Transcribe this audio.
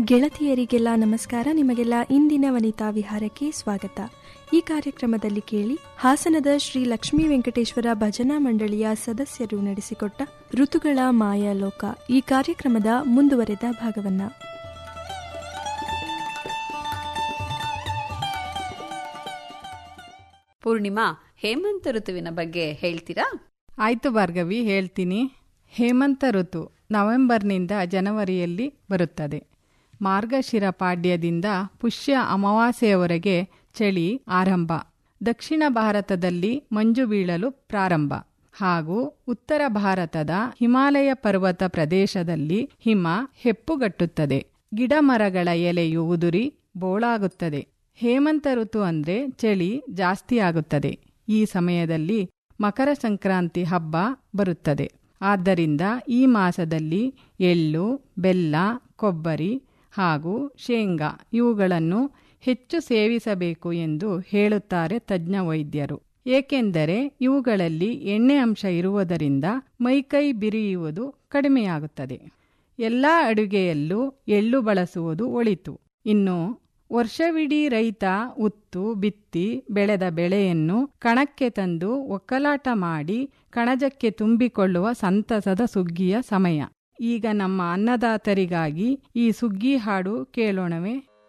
ಗೆಳತಿಯರಿಗೆಲ್ಲ ನಮಸ್ಕಾರ ನಿಮಗೆಲ್ಲ ಇಂದಿನ ವನಿತಾ ವಿಹಾರಕ್ಕೆ ಸ್ವಾಗತ ಈ ಕಾರ್ಯಕ್ರಮದಲ್ಲಿ ಕೇಳಿ ಹಾಸನದ ಶ್ರೀ ಲಕ್ಷ್ಮೀ ವೆಂಕಟೇಶ್ವರ ಭಜನಾ ಮಂಡಳಿಯ ಸದಸ್ಯರು ನಡೆಸಿಕೊಟ್ಟ ಋತುಗಳ ಮಾಯಾಲೋಕ ಈ ಕಾರ್ಯಕ್ರಮದ ಮುಂದುವರೆದ ಭಾಗವನ್ನ ಪೂರ್ಣಿಮಾ ಹೇಮಂತ ಋತುವಿನ ಬಗ್ಗೆ ಹೇಳ್ತೀರಾ ಆಯ್ತು ಭಾರ್ಗವಿ ಹೇಳ್ತೀನಿ ಹೇಮಂತ ಋತು ನವೆಂಬರ್ನಿಂದ ಜನವರಿಯಲ್ಲಿ ಬರುತ್ತದೆ ಮಾರ್ಗಶಿರ ಪಾಡ್ಯದಿಂದ ಪುಷ್ಯ ಅಮಾವಾಸ್ಯೆಯವರೆಗೆ ಚಳಿ ಆರಂಭ ದಕ್ಷಿಣ ಭಾರತದಲ್ಲಿ ಮಂಜು ಬೀಳಲು ಪ್ರಾರಂಭ ಹಾಗೂ ಉತ್ತರ ಭಾರತದ ಹಿಮಾಲಯ ಪರ್ವತ ಪ್ರದೇಶದಲ್ಲಿ ಹಿಮ ಹೆಪ್ಪುಗಟ್ಟುತ್ತದೆ ಗಿಡ ಮರಗಳ ಎಲೆಯು ಉದುರಿ ಬೋಳಾಗುತ್ತದೆ ಹೇಮಂತ ಋತು ಅಂದ್ರೆ ಚಳಿ ಜಾಸ್ತಿ ಆಗುತ್ತದೆ ಈ ಸಮಯದಲ್ಲಿ ಮಕರ ಸಂಕ್ರಾಂತಿ ಹಬ್ಬ ಬರುತ್ತದೆ ಆದ್ದರಿಂದ ಈ ಮಾಸದಲ್ಲಿ ಎಳ್ಳು ಬೆಲ್ಲ ಕೊಬ್ಬರಿ ಹಾಗೂ ಶೇಂಗಾ ಇವುಗಳನ್ನು ಹೆಚ್ಚು ಸೇವಿಸಬೇಕು ಎಂದು ಹೇಳುತ್ತಾರೆ ತಜ್ಞ ವೈದ್ಯರು ಏಕೆಂದರೆ ಇವುಗಳಲ್ಲಿ ಎಣ್ಣೆ ಅಂಶ ಇರುವುದರಿಂದ ಮೈಕೈ ಬಿರಿಯುವುದು ಕಡಿಮೆಯಾಗುತ್ತದೆ ಎಲ್ಲ ಅಡುಗೆಯಲ್ಲೂ ಎಳ್ಳು ಬಳಸುವುದು ಒಳಿತು ಇನ್ನು ವರ್ಷವಿಡೀ ರೈತ ಉತ್ತು ಬಿತ್ತಿ ಬೆಳೆದ ಬೆಳೆಯನ್ನು ಕಣಕ್ಕೆ ತಂದು ಒಕ್ಕಲಾಟ ಮಾಡಿ ಕಣಜಕ್ಕೆ ತುಂಬಿಕೊಳ್ಳುವ ಸಂತಸದ ಸುಗ್ಗಿಯ ಸಮಯ ಈಗ ನಮ್ಮ ಅನ್ನದಾತರಿಗಾಗಿ ಈ ಸುಗ್ಗಿ ಹಾಡು ಕೇಳೋಣವೇ